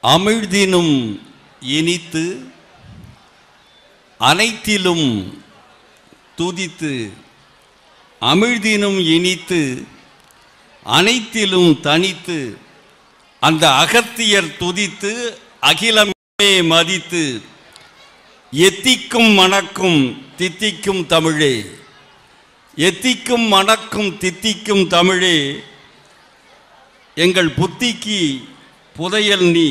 அமிழ்தினும் இனித்து அனைத்திலும் துதித்து அமிழ்தினும் இனித்து அனைத்திலும் தனித்து அந்த அகத்தியர் துதித்து அகிலமே மதித்து எத்திக்கும் மணக்கும் தித்திக்கும் தமிழே எத்திக்கும் மணக்கும் தித்திக்கும் தமிழே எங்கள் புத்திக்கு புதையல் நீ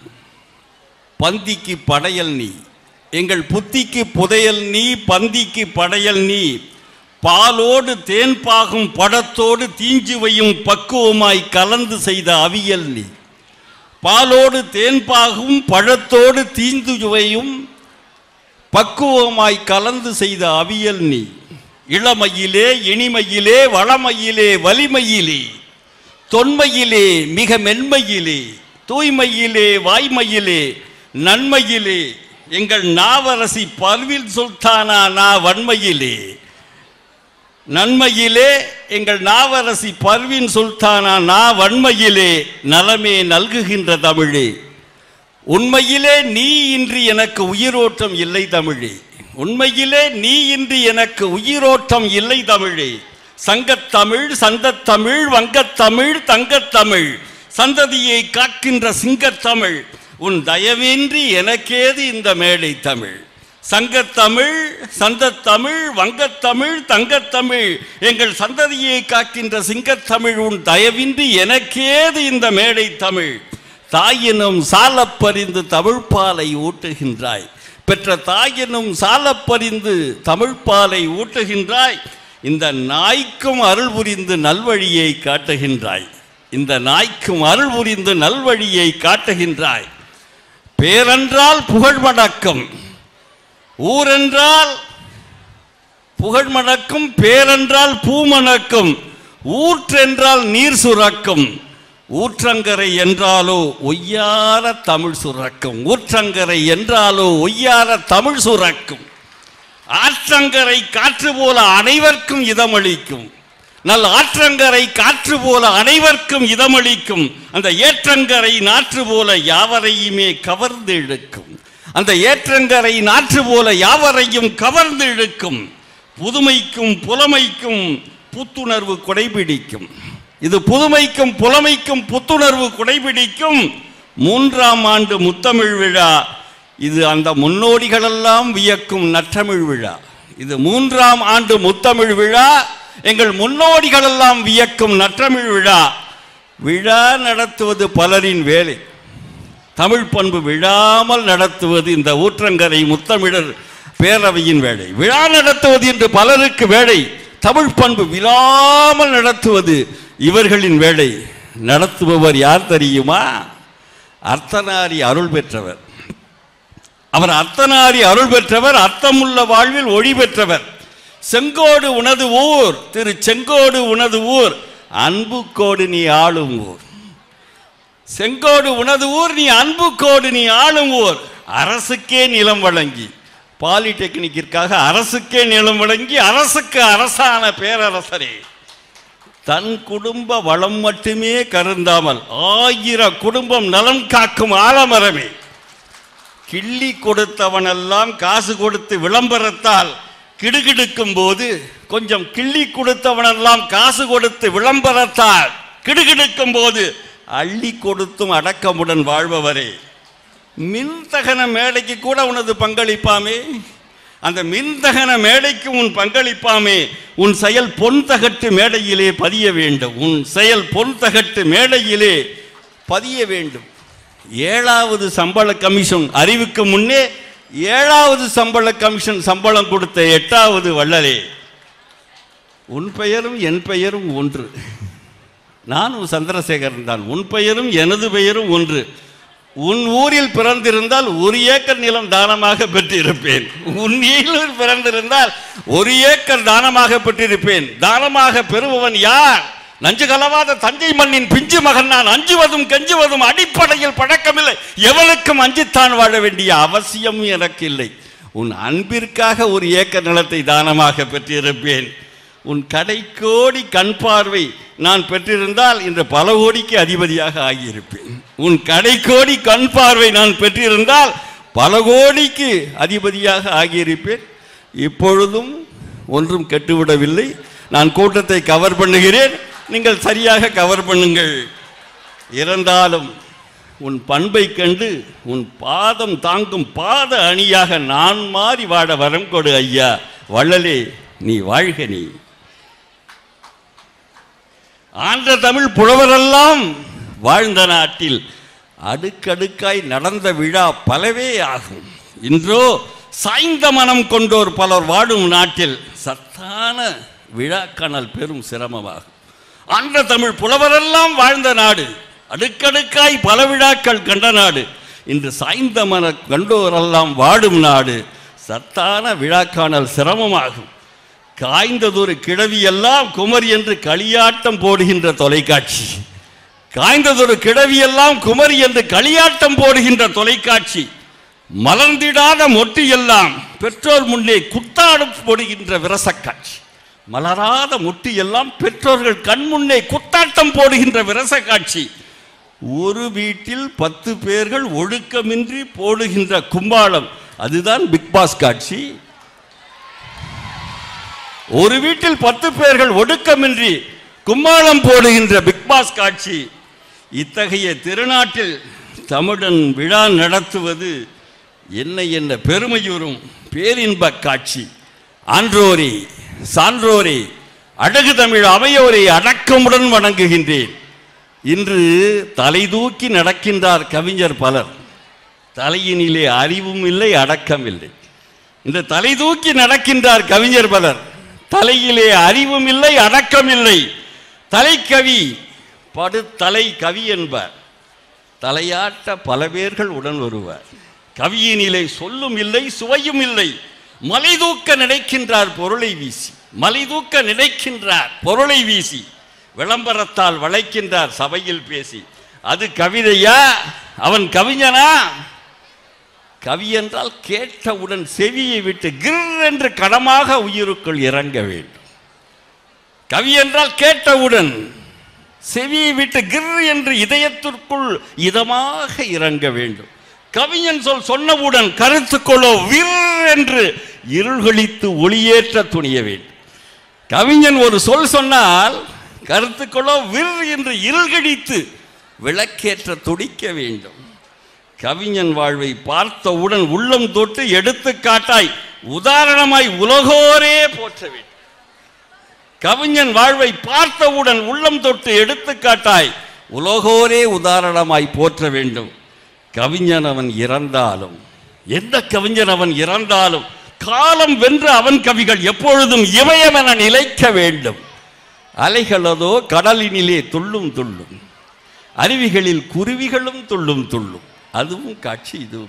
பந்திக்கு படையல் நீ எங்கள் புத்திக்கு புதையல் நீ பந்திக்கு படையல் நீ பாலோடு தேன்பாகும் படத்தோடு தீஞ்சுவையும் பக்குவமாய் கலந்து செய்த அவியல் நீ பாலோடு தேன்பாகும் பழத்தோடு தீந்துவையும் பக்குவமாய் கலந்து செய்த அவியல் நீ இளமையிலே இனிமையிலே வளமையிலே வலிமையிலே தொன்மையிலே மிக மென்மையிலே தூய்மையிலே வாய்மையிலே நன்மையிலே எங்கள் நாவரசி பர்வில் சுல்தானா நா வன்மையிலே நன்மையிலே எங்கள் நாவரசி பர்வின் சுல்தானா நா வன்மையிலே நலமே நல்குகின்ற தமிழே உண்மையிலே நீ இன்றி எனக்கு உயிரோட்டம் இல்லை தமிழே உண்மையிலே நீ இன்றி எனக்கு உயிரோட்டம் இல்லை தமிழே சங்கத்தமிழ் சந்தத்தமிழ் வங்கத்தமிழ் தங்கத்தமிழ் சந்ததியை காக்கின்ற சிங்கத்தமிழ் உன் தயவின்றி எனக்கேது இந்த மேடை தமிழ் சங்கத்தமிழ் சந்தத்தமிழ் வங்கத்தமிழ் தங்கத்தமிழ் எங்கள் சந்ததியை காக்கின்ற சிங்கத்தமிழ் உன் தயவின்றி எனக்கேது இந்த மேடை தமிழ் தாயினும் சாலப்பறிந்து தமிழ்ப்பாலை ஊட்டுகின்றாய் பெற்ற தாயினும் சாலப்பறிந்து தமிழ்ப்பாலை ஊட்டுகின்றாய் இந்த நாய்க்கும் அருள் புரிந்து நல்வழியை காட்டுகின்றாய் இந்த நாய்க்கும் அருள் புரிந்து நல்வழியை காட்டுகின்றாய் பேரென்றால் புகழ் வணக்கம் ஊரென்றால் புகழ் மணக்கும் பேரென்றால் பூமணக்கும் ஊற்றென்றால் நீர் சுரக்கும் ஊற்றங்கரை என்றாலோ ஒய்யார தமிழ் சுரக்கும் ஊற்றங்கரை என்றாலோ ஒய்யார தமிழ் சுரக்கும் ஆற்றங்கரை காற்று போல அனைவருக்கும் இதமளிக்கும் நல் ஆற்றங்கரை காற்று போல அனைவருக்கும் இதமளிக்கும் அந்த ஏற்றங்கரை நாற்று போல யாவரையுமே கவர்ந்து இழுக்கும் அந்த ஏற்றங்கரை நாற்று போல யாவரையும் கவர்ந்து இழுக்கும் புதுமைக்கும் புலமைக்கும் புத்துணர்வு கொடைபிடிக்கும் இது புதுமைக்கும் புலமைக்கும் புத்துணர்வு கொடைபிடிக்கும் மூன்றாம் ஆண்டு முத்தமிழ் விழா இது அந்த முன்னோடிகளெல்லாம் வியக்கும் நற்றமிழ் விழா இது மூன்றாம் ஆண்டு முத்தமிழ் விழா எங்கள் முன்னோடிகளெல்லாம் வியக்கும் நற்றமிழ் விழா விழா நடத்துவது பலரின் வேலை தமிழ் பண்பு விழாமல் நடத்துவது இந்த ஊற்றங்கரை முத்தமிழர் பேரவையின் வேலை விழா நடத்துவது என்று பலருக்கு வேலை தமிழ் பண்பு விழாமல் நடத்துவது இவர்களின் வேலை நடத்துபவர் யார் தெரியுமா அர்த்தநாரி அருள் பெற்றவர் அவர் அர்த்தநாரி அருள் பெற்றவர் அர்த்தமுள்ள வாழ்வில் ஒளி பெற்றவர் செங்கோடு உனது ஊர் திரு செங்கோடு உனது ஊர் அன்பு கோடு நீ ஆளும் ஊர் செங்கோடு உனது ஊர் நீ அன்பு கோடு நீ ஆளும் ஊர் அரசுக்கே நிலம் வழங்கி பாலிடெக்னிக்கிற்காக அரசுக்கே நிலம் வழங்கி அரசுக்கு அரசான பேரரசரே தன் குடும்ப வளம் மட்டுமே கருந்தாமல் ஆயிரம் குடும்பம் நலம் காக்கும் ஆலமரமே கிள்ளி கொடுத்தவனெல்லாம் காசு கொடுத்து விளம்பரத்தால் கிடுகிடுக்கும் போது கொஞ்சம் கிள்ளி கொடுத்தவனெல்லாம் காசு கொடுத்து விளம்பரத்தால் கிடுகிடுக்கும் போது அள்ளி கொடுத்தும் அடக்கமுடன் வாழ்பவரே மின்தகன மேடைக்கு கூட உனது பங்களிப்பாமே அந்த மின்தகன மேடைக்கு உன் பங்களிப்பாமே உன் செயல் பொன் தகட்டு மேடையிலே பதிய வேண்டும் உன் செயல் பொன் தகட்டு மேடையிலே பதிய வேண்டும் ஏழாவது சம்பள கமிஷன் அறிவிக்க முன்னே ஏழாவது சம்பள கமிஷன் சம்பளம் கொடுத்த எட்டாவது வள்ளலே உன் பெயரும் என் பெயரும் ஒன்று நானும் சந்திரசேகரன் தான் உன் பெயரும் எனது பெயரும் ஒன்று உன் ஊரில் பிறந்திருந்தால் ஒரு ஏக்கர் நிலம் தானமாக பெற்றிருப்பேன் உன் ஊரில் பிறந்திருந்தால் ஒரு ஏக்கர் தானமாக பெற்றிருப்பேன் தானமாக பெறுபவன் யார் நஞ்சு கலவாத தஞ்சை மண்ணின் பிஞ்சு மகன் நான் அஞ்சுவதும் கெஞ்சுவதும் அடிப்படையில் பழக்கமில்லை எவனுக்கும் அஞ்சித்தான் வாழ வேண்டிய அவசியம் எனக்கு இல்லை உன் அன்பிற்காக ஒரு ஏக்கர் நிலத்தை தானமாக பெற்றிருப்பேன் உன் கடைக்கோடி கண் பார்வை நான் பெற்றிருந்தால் இன்று பல கோடிக்கு அதிபதியாக ஆகியிருப்பேன் உன் கடைக்கோடி கண் பார்வை நான் பெற்றிருந்தால் பல கோடிக்கு அதிபதியாக ஆகியிருப்பேன் இப்பொழுதும் ஒன்றும் கெட்டுவிடவில்லை நான் கூட்டத்தை கவர் பண்ணுகிறேன் நீங்கள் சரியாக கவர் பண்ணுங்கள் இருந்தாலும் உன் பண்பை கண்டு உன் பாதம் தாங்கும் பாத அணியாக நான் மாறி வாழ வரம் கொடு ஐயா வள்ளலே நீ வாழ்க நீ ஆண்ட தமிழ் புலவரெல்லாம் வாழ்ந்த நாட்டில் அடுக்கடுக்காய் நடந்த விழா பலவே ஆகும் இன்றோ சாய்ந்த மனம் கொண்டோர் பலர் வாழும் நாட்டில் சத்தான விழாக்காணல் பெரும் சிரமமாகும் ஆண்ட தமிழ் புலவரெல்லாம் வாழ்ந்த நாடு அடுக்கடுக்காய் பல விழாக்கள் கண்ட நாடு இன்று சாய்ந்த மன கண்டோரெல்லாம் வாடும் நாடு சத்தான விழாக்காணல் சிரமமாகும் காய்ந்ததொரு கிழவியெல்லாம் குமரி என்று களியாட்டம் போடுகின்ற தொலைக்காட்சி காய்ந்ததொரு கிழவியெல்லாம் குமரி என்று களியாட்டம் போடுகின்ற தொலைக்காட்சி மலர்ந்திடாத மொட்டு எல்லாம் பெற்றோர் முன்னே குத்தாடும் போடுகின்ற விரசக்காட்சி மலராத முட்டு எல்லாம் பெற்றோர்கள் கண் முன்னே குத்தாட்டம் போடுகின்ற விரச காட்சி ஒரு வீட்டில் பத்து பேர்கள் ஒழுக்கமின்றி போடுகின்ற கும்பாளம் அதுதான் பிக் பாஸ் காட்சி ஒரு வீட்டில் பத்து பேர்கள் ஒடுக்கமின்றி கும்மாளம் போடுகின்ற பிக் பாஸ் காட்சி இத்தகைய திருநாட்டில் தமிழன் விழா நடத்துவது என்ன என்ன பெருமையுறும் பேரின்ப காட்சி ஆன்றோரே சான்றோரே அழகு தமிழ் அவையோரை அடக்கமுடன் வணங்குகின்றேன் இன்று தலை தூக்கி நடக்கின்றார் கவிஞர் பலர் தலையினிலே அறிவும் இல்லை அடக்கம் இல்லை இந்த தலை தூக்கி நடக்கின்றார் கவிஞர் பலர் தலையிலே அறிவும் இல்லை அடக்கம் இல்லை தலைக்கவி படு தலை கவி என்பார் தலையாட்ட பல பேர்கள் உடன் வருவார் கவியினிலே சொல்லும் இல்லை சுவையும் இல்லை மலை தூக்க நினைக்கின்றார் பொருளை வீசி மலை தூக்க நினைக்கின்றார் பொருளை வீசி விளம்பரத்தால் வளைக்கின்றார் சபையில் பேசி அது கவிதையா அவன் கவிஞனா கவி என்றால் கேட்டவுடன் செவியை விட்டு கிர் என்று கடமாக உயிருக்குள் இறங்க வேண்டும் கவி என்றால் கேட்டவுடன் செவியை விட்டு கிர் என்று இதயத்திற்குள் இதமாக இறங்க வேண்டும் கவிஞன் சொல் சொன்னவுடன் கருத்துக்கொள்ளோ விர் என்று இருள்களித்து ஒளியேற்ற துணிய வேண்டும் கவிஞன் ஒரு சொல் சொன்னால் கருத்துக்களோ விர் என்று இருள்கடித்து விளக்கேற்ற துடிக்க வேண்டும் கவிஞன் வாழ்வை பார்த்தவுடன் உள்ளம் தொட்டு எடுத்துக்காட்டாய் உதாரணமாய் உலகோரே போற்ற வேண்டும் கவிஞன் வாழ்வை பார்த்தவுடன் உள்ளம் தொட்டு எடுத்துக்காட்டாய் உலகோரே உதாரணமாய் போற்ற வேண்டும் கவிஞன் அவன் இறந்தாலும் எந்த கவிஞன் அவன் இறந்தாலும் காலம் வென்ற அவன் கவிகள் எப்பொழுதும் இமயமென நிலைக்க வேண்டும் அலைகளதோ கடலினிலே துள்ளும் துள்ளும் அருவிகளில் குருவிகளும் துள்ளும் துள்ளும் அதுவும் காட்சி இதுவும்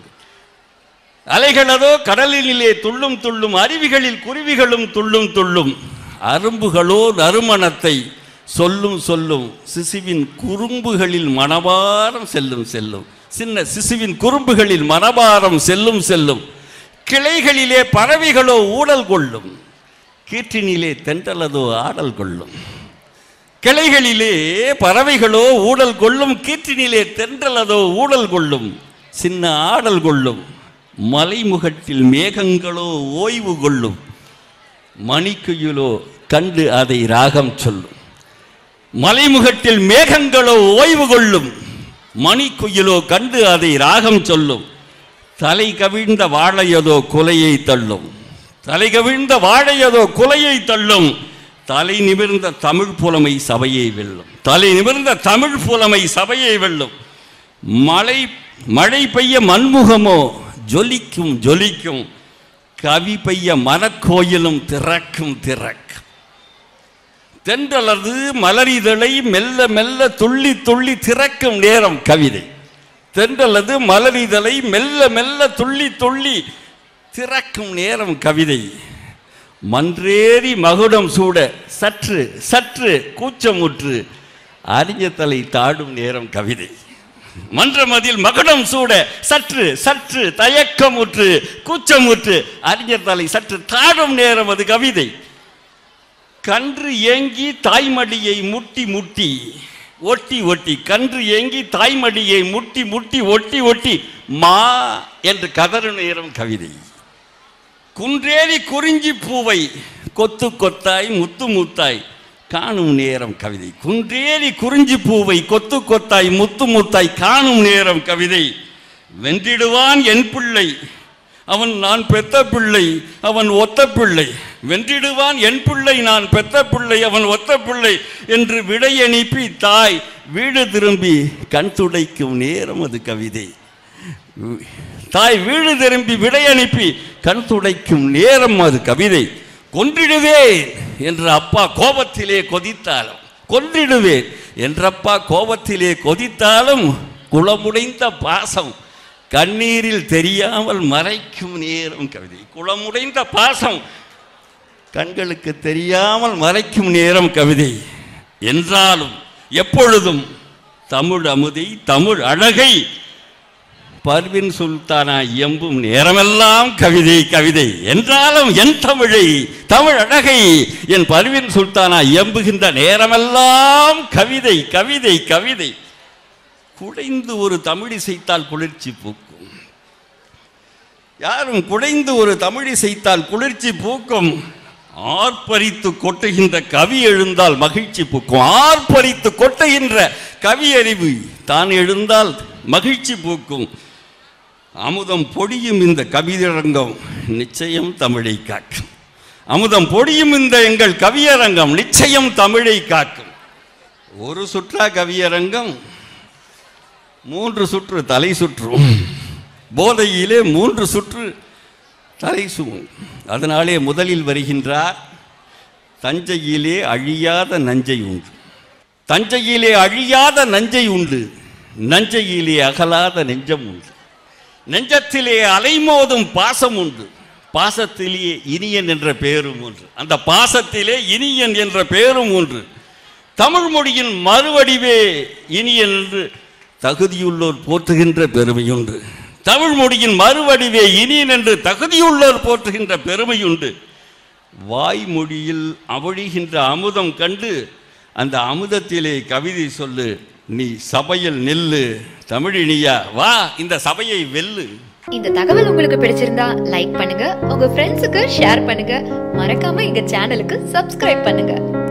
அலைகளதோ கடலினிலே துள்ளும் துள்ளும் அருவிகளில் குருவிகளும் துள்ளும் துள்ளும் அரும்புகளோ நறுமணத்தை சொல்லும் சொல்லும் சிசுவின் குறும்புகளில் மனபாரம் செல்லும் செல்லும் சின்ன சிசுவின் குறும்புகளில் மனபாரம் செல்லும் செல்லும் கிளைகளிலே பறவைகளோ ஊடல் கொள்ளும் கீற்றினிலே தென்றலதோ ஆடல் கொள்ளும் கிளைகளிலே பறவைகளோ ஊடல் கொள்ளும் கீற்றினிலே தென்றலதோ ஊடல் கொள்ளும் சின்ன ஆடல் கொள்ளும் மலைமுகட்டில் மேகங்களோ ஓய்வு கொள்ளும் மணிக்குயிலோ கண்டு அதை ராகம் சொல்லும் மலைமுகட்டில் மேகங்களோ ஓய்வு கொள்ளும் மணிக்குயிலோ கண்டு அதை ராகம் சொல்லும் தலை கவிழ்ந்த வாழையதோ குலையை தள்ளும் தலை கவிழ்ந்த வாழையதோ குலையை தள்ளும் தலை நிமிர்ந்த தமிழ் புலமை சபையை வெல்லும் தலை நிமிர்ந்த தமிழ் புலமை சபையை வெல்லும் மழை மழை பெய்ய மண்முகமோ ஜொலிக்கும் ஜொலிக்கும் கவி பெய்ய மனக்கோயிலும் திறக்கும் திறக்கும் தென்றலது மலரிதழை மெல்ல மெல்ல துள்ளி துள்ளி திறக்கும் நேரம் கவிதை தென்றலது மலரிதழை மெல்ல மெல்ல துள்ளி துள்ளி திறக்கும் நேரம் கவிதை மன்றேறி மகுடம் சூட சற்று சற்று கூச்சமுற்று அறிஞ தலை தாடும் நேரம் கவிதை மன்றமதில் மகுடம் சூட சற்று சற்று தயக்கமுற்று கூச்சமுற்று அறிஞர் தலை சற்று தாடும் நேரம் அது கவிதை கன்று ஏங்கி தாய்மடியை முட்டி முட்டி ஒட்டி ஒட்டி கன்று ஏங்கி தாய்மடியை முட்டி முட்டி ஒட்டி ஒட்டி மா என்று கதறு நேரம் கவிதை குன்றேறி குறிஞ்சி பூவை கொத்து கொத்தாய் முத்து முத்தாய் காணும் நேரம் கவிதை குன்றேறி குறிஞ்சி பூவை கொத்து கொத்தாய் முத்து முத்தாய் காணும் நேரம் கவிதை வென்றிடுவான் என் பிள்ளை அவன் நான் பெத்த பிள்ளை அவன் ஒத்த பிள்ளை வென்றிடுவான் என் பிள்ளை நான் பெத்த பிள்ளை அவன் ஒத்த பிள்ளை என்று விடை அனுப்பி தாய் வீடு திரும்பி கண் துடைக்கும் நேரம் அது கவிதை தாய் வீடு திரும்பி விடை அனுப்பி கண் துடைக்கும் நேரம் அது கவிதை கொன்றிடுவேன் என்று அப்பா கோபத்திலே கொதித்தாலும் கொன்றிடுவேன் என்றப்பா கோபத்திலே கொதித்தாலும் குளமுடைந்த பாசம் கண்ணீரில் தெரியாமல் மறைக்கும் நேரம் கவிதை குளமுடைந்த பாசம் கண்களுக்கு தெரியாமல் மறைக்கும் நேரம் கவிதை என்றாலும் எப்பொழுதும் தமிழ் அமுதை தமிழ் அழகை பர்வின் சுல்தானா எம்பும் நேரமெல்லாம் கவிதை கவிதை என்றாலும் என் தமிழை தமிழ் அழகை என் பர்வின் சுல்தானா எம்புகின்ற நேரமெல்லாம் கவிதை கவிதை கவிதை குடைந்து ஒரு தமிழிசைத்தால் குளிர்ச்சி பூக்கும் யாரும் குடைந்து ஒரு தமிழிசைத்தால் குளிர்ச்சி பூக்கும் ஆர்ப்பரித்து கொட்டுகின்ற கவி எழுந்தால் மகிழ்ச்சி பூக்கும் ஆர்ப்பரித்து கொட்டுகின்ற கவி அறிவு தான் எழுந்தால் மகிழ்ச்சி பூக்கும் அமுதம் பொடியும் இந்த கவியரங்கம் நிச்சயம் தமிழை காக்கும் அமுதம் பொடியும் இந்த எங்கள் கவியரங்கம் நிச்சயம் தமிழை காக்கும் ஒரு சுற்றா கவியரங்கம் மூன்று சுற்று தலை சுற்றும் போதையிலே மூன்று சுற்று தலை சும் அதனாலே முதலில் வருகின்றார் தஞ்சையிலே அழியாத நஞ்சை உண்டு தஞ்சையிலே அழியாத நஞ்சை உண்டு நஞ்சையிலே அகலாத நெஞ்சம் உண்டு நெஞ்சத்திலே அலைமோதும் பாசம் உண்டு பாசத்திலே இனியன் என்ற பெயரும் ஒன்று அந்த பாசத்திலே இனியன் என்ற பெயரும் ஒன்று தமிழ் மொழியின் மறுவடிவே இனியன் என்று தகுதியுள்ளோர் போற்றுகின்ற பெருமையுண்டு தமிழ் மொழியின் மறுவடிவே இனியன் என்று தகுதியுள்ளோர் போற்றுகின்ற பெருமையுண்டு வாய்மொழியில் அவழிகின்ற அமுதம் கண்டு அந்த அமுதத்திலே கவிதை சொல்லு நீ சபையில் நில்லு தமிழினியா வா இந்த சபையை வெல்லு இந்த தகவல் உங்களுக்கு பிடிச்சிருந்தா லைக் பண்ணுங்க உங்க ஃப்ரெண்ட்ஸுக்கு ஷேர் பண்ணுங்க மறக்காம எங்க சேனலுக்கு சப்ஸ்கிரைப் பண்ணுங்க